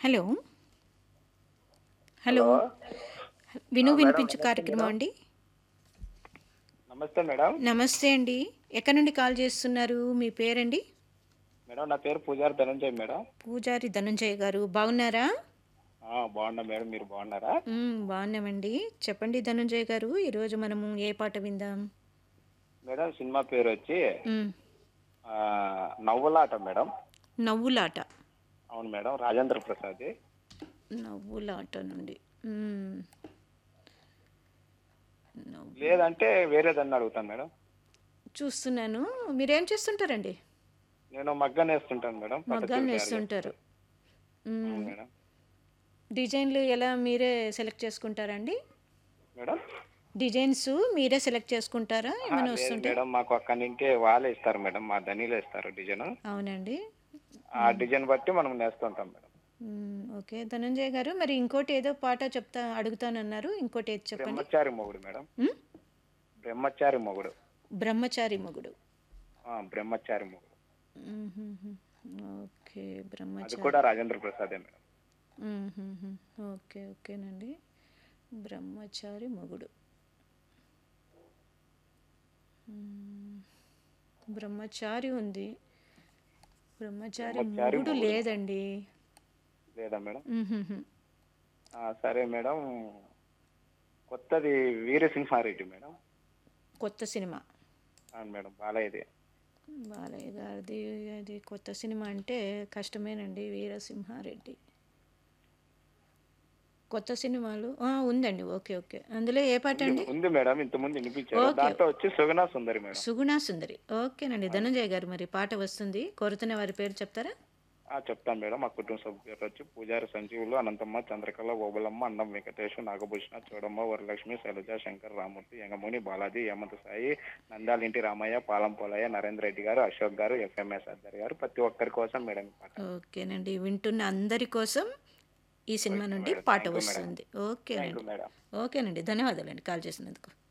Hello hello విను వినిపించు కార్యక్రమం అండి నమస్తే మేడం నమస్తే అండి ఎక్కడి నుండి కాల్ చేస్తున్నారు మీ పేరండి మేడం నా పేరు పూజారి ధనంజయ్ మేడం పూజారి ధనంజయ్ గారు బాగున్నారా ఆ, బాగున్నా మేడం మీరు బాగున్నారా మ్, బాగున్నామండి చెప్పండి ధనంజయ్ గారు ఈరోజు మనము ఏ పాట విందాం మేడం సినిమా పేరు వచ్చి మ్, ఆ, నవ్వులాట మేడం నవ్వులాట అవును మేడం రాజేంద్ర ప్రసాద్ నవ్వులాట నుండి మ్, నవ్వు లేదంటే వేరేదన్నా అడుగుతాను మేడం చూస్తున్నాను మీరేం చేస్తుంటారండి నేను మగ్గం వేస్తుంటాను మేడం పట్టు మగ్గాలు చీర తయారు వేస్తుంటారు చేస్తాను. మ్, అవును మేడం డిజైన్లు ఎలా మీరే సెలెక్ట్ చేసుకుంటారండి మేడం డిజైన్స్ మీరే సెలెక్ట్ చేసుకుంటారా ఆ, ఏమైనా లేదు వస్తుంటే మేడం మాకు అక్కడి నుంచే వాళ్ళే ఇస్తారు మేడం మా ధనీలో ఇస్తారు డిజైన్ అవునండి ఆ డిజైన్ బట్టి మనం నేస్తుంటాం మేడం మ్మ్, ఓకే ధనంజయ్ గారు మరి ఇంకోటి ఏదో పాట చెప్తా అడుగుతానన్నారు ఇంకోటి ఏది చెప్పండి బ్రహ్మచారి మొగుడు మేడం మ్మ్? బ్రహ్మచారి మొగుడు బ్రహ్మచారి మొగుడు ఆ, బ్రహ్మచారి మొగుడు మ్మ్హ్మ్. ఓకే అది బ్రహ్మచారి కూడా రాజేంద్ర ప్రసాదే మేడం మ్మ్హ్మ్. ఓకే ఓకేనండి బ్రహ్మచారి మొగుడు మ్మ్. బ్రహ్మచారి ఉంది బ్రహ్మచారి బ్రహ్మచారి మొగుడు మొగుడు. లేదండి లేదా మేడం మ్మ్హ్మ్. ఆ, సరే మేడం కొత్తది వీరసింహారెడ్డి మేడం కొత్త సినిమా అవును మేడం బాలయ్యది బాలయ్య గారిది అది కొత్త సినిమా అంటే కష్టమేనండి వీరసింహారెడ్డి కొత్త సినిమాలు ఆ, ఉందండి ఓకే ఓకే అందులో ఏ పాట అండి ఉంది మేడం ఇంతకుముందు వినిపించారు ఓకే. దాంట్లో వచ్చి సుగనా సుందరి మేడం సుగుణా సుందరి ఓకేనండి ధనంజయ్ గారు మరి పాట వస్తుంది కోరుతున్న వారి పేరు చెప్తారా ఆ, చెప్తాను మేడం మా కుటుంబ సభ్యులు వచ్చి పూజారి సంజీవులు అనంతమ్మ చంద్రకళ ఓబులమ్మ అన్నం వెంకటేష్ నాగభూషణ చౌడమ్మ వరలక్ష్మి శైలజ శంకర్ రామూర్తి యంగముని బాలాజీ హేమంత్ సాయి నందాలింటి రామయ్య పాలం పోలయ్య నరేంద్ర రెడ్డి గారు అశోక్ గారు ఎఫ్ఎంఎస్ అద్దర్ గారు ప్రతి ఒక్కరి కోసం మేడం ఈ పాట ఓకేనండి వింటున్న అందరి కోసం ఈ సినిమా నుండి మేడం. పాట థాంక్యూ మేడం. వస్తుంది థ్యాంక్ ఓకేనండి యూ మేడం ఓకేనండి ధన్యవాదాలండి కాల్ చేసినందుకు